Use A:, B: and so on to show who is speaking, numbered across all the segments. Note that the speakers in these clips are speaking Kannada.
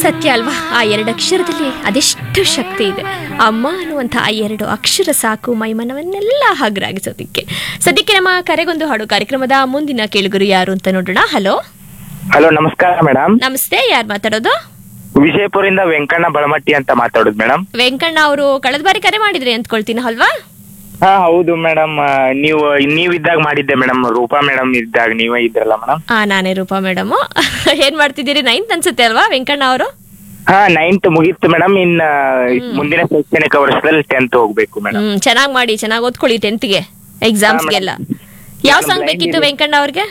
A: ಸತ್ಯ ಅಲ್ವಾ ಆ ಎರಡು ಅಕ್ಷರದಲ್ಲಿ ಅದೆಷ್ಟು ಶಕ್ತಿ ಇದೆ ಅಮ್ಮ ಅನ್ನುವಂಥ ಆ ಎರಡು ಅಕ್ಷರ ಸಾಕು ಮೈಮನವನ್ನೆಲ್ಲ ಹಗರಾಗಿಸೋದಕ್ಕೆ ಸದ್ಯಕ್ಕೆ ನಮ್ಮ ಕರೆಗೊಂದು ಹಾಡು ಕಾರ್ಯಕ್ರಮದ ಮುಂದಿನ ಕೇಳುಗರು ಯಾರು ಅಂತ ನೋಡೋಣ ಹಲೋ
B: ಹಲೋ ನಮಸ್ಕಾರ ಮೇಡಮ್
A: ನಮಸ್ತೆ ಯಾರು ಮಾತಾಡೋದು
B: ವಿಜಯಪುರಿಂದ ವೆಂಕಣ್ಣ ಬಳಮಟ್ಟಿ ಅಂತ ಮಾತಾಡೋದು ಮೇಡಮ್
A: ವೆಂಕಣ್ಣ ಅವರು ಕಳೆದ ಬಾರಿ ಕರೆ ಮಾಡಿದ್ರಿ ಅಂದ್ಕೊಳ್ತೀನಿ ಅಲ್ವಾ
B: ಹಾ ಹೌದು ಮೇಡಮ್ ನೀವು ನೀವಿದ್ದಾಗ ಮಾಡಿದ್ದೆ ಮೇಡಮ್ ರೂಪಾ ಮೇಡಮ್ ಇದ್ದಾಗ ನೀವೇ ಇದ್ರಲ್ಲ ಮೇಡಮ್
A: ಆ ನಾನೇ ರೂಪಾ ಮೇಡಮ್ ಏನ್ ಮಾಡ್ತಿದ್ದೀರಿ ನೈನ್ತ್ ಅನ್ಸುತ್ತೆ ಅಲ್ವಾ ವೆಂಕಣ್ಣ ಅವರು
B: ಹಾ ನೈನ್ತ್ ಮುಗೀತು ಮೇಡಮ್ ಇನ್ನ ಮುಂದಿನ ಶೈಕ್ಷಣಿಕ ವರ್ಷದಲ್ಲಿ ಟೆಂತ್ ಹೋಗ್ಬೇಕು ಮೇಡಮ್
A: ಹ್ಮ್ ಚೆನ್ನಾಗಿ ಮಾಡಿ ಚೆನ್ನಾಗಿ ಓದ್ಕೊಳ್ಳಿ ಟೆಂತ್ಗೆ ಎಕ್ಸಾಮ್ಸ್ಗೆಲ್ಲ ಯಾವ ಸಾಂಗ್ ಬೇಕಿತ್ತು ವೆಂಕಣ್ಣ ಅವ್ರಿಗೆ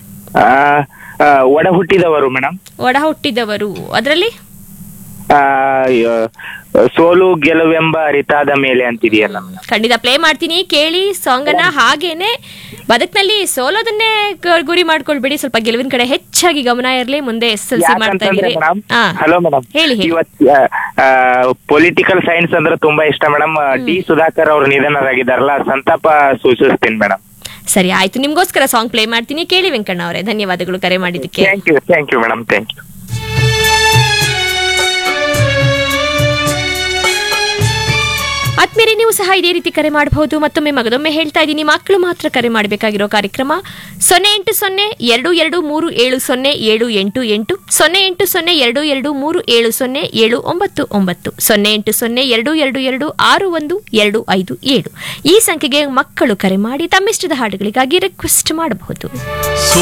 B: ಒಡ ಹುಟ್ಟಿದವರು ಮೇಡಮ್
A: ಒಡ ಹುಟ್ಟಿದವರು ಅದರಲ್ಲಿ
B: ಸೋಲು ಗೆಲುವೆಂಬ ಅರಿತಾದ ಮೇಲೆ ಅಂತಿದೆಯಲ್ಲ ಮೇಡಮ್
A: ಖಂಡಿತ ಪ್ಲೇ ಮಾಡ್ತೀನಿ ಕೇಳಿ ಸಾಂಗ್ ಅನ್ನ ಹಾಗೇನೆ ಬದುಕಿನಲ್ಲಿ ಸೋಲೋದನ್ನೇ ಗ- ಗುರಿ ಮಾಡ್ಕೊಳ್ಬೇಡಿ ಸ್ವಲ್ಪ ಗೆಲುವಿನ ಕಡೆ ಹೆಚ್ಚಾಗಿ ಗಮನ ಇರಲಿ ಮುಂದೆ ಎಸ್ ಎಲ್ ಸಿ ಮಾಡ್ತಾ
B: ಯಾಕಂತಂದ್ರೆ
A: ಇದ್ದೀರಿ
B: ಮೇಡಮ್
A: ಹಾ.
B: ಹಲೋ ಮೇಡಮ್
A: ಹೇಳಿ ಹೇಳಿ
B: ಇವತ್ ಪೊಲಿಟಿಕಲ್ ಸೈನ್ಸ್ ಅಂದ್ರೆ ತುಂಬಾ ಇಷ್ಟ ಮೇಡಮ್ ಡಿ ಸುಧಾಕರ್ ಅವರು ನಿಧನರಾಗಿದ್ದಾರಲ್ಲ ಸಂತಾಪ ಸೂಚಿಸ್ತೀನಿ ಮೇಡಮ್
A: ಸರಿ ಆಯ್ತು ನಿಮ್ಗೋಸ್ಕರ ಸಾಂಗ್ ಪ್ಲೇ ಮಾಡ್ತೀನಿ ಕೇಳಿ ವೆಂಕಣ್ಣ ಅವರೇ ಧನ್ಯವಾದಗಳು ಕರೆ ಮಾಡಿದ್ದಕ್ಕೆ
B: thank you thank you madam thank you
A: ಆದ್ಮೇಲೆ ನೀವು ಸಹ ಇದೇ ರೀತಿ ಕರೆ ಮಾಡಬಹುದು ಮತ್ತೊಮ್ಮೆ ಮಗದೊಮ್ಮೆ ಹೇಳ್ತಾ ಇದ್ದೀನಿ ಮಕ್ಕಳು ಮಾತ್ರ ಕರೆ ಮಾಡಬೇಕಾಗಿರೋ ಕಾರ್ಯಕ್ರಮ ಸೊನ್ನೆ ಎಂಟು ಸೊನ್ನೆ ಎರಡು ಎರಡು ಮೂರು ಏಳು ಸೊನ್ನೆ ಏಳು ಎಂಟು ಎಂಟು ಸೊನ್ನೆ ಎಂಟು ಸೊನ್ನೆ ಎರಡು ಎರಡು ಮೂರು ಏಳು ಸೊನ್ನೆ ಏಳು ಒಂಬತ್ತು ಒಂಬತ್ತು ಸೊನ್ನೆ ಎಂಟು ಸೊನ್ನೆ ಎರಡು ಎರಡು ಎರಡು ಆರು ಒಂದು ಎರಡು ಐದು ಏಳು ಈ ಸಂಖ್ಯೆಗೆ ಮಕ್ಕಳು ಕರೆ ಮಾಡಿ ತಮ್ಮಿಷ್ಟದ ಹಾಡುಗಳಿಗಾಗಿ ರಿಕ್ವೆಸ್ಟ್ ಮಾಡಬಹುದು
C: ಸೋ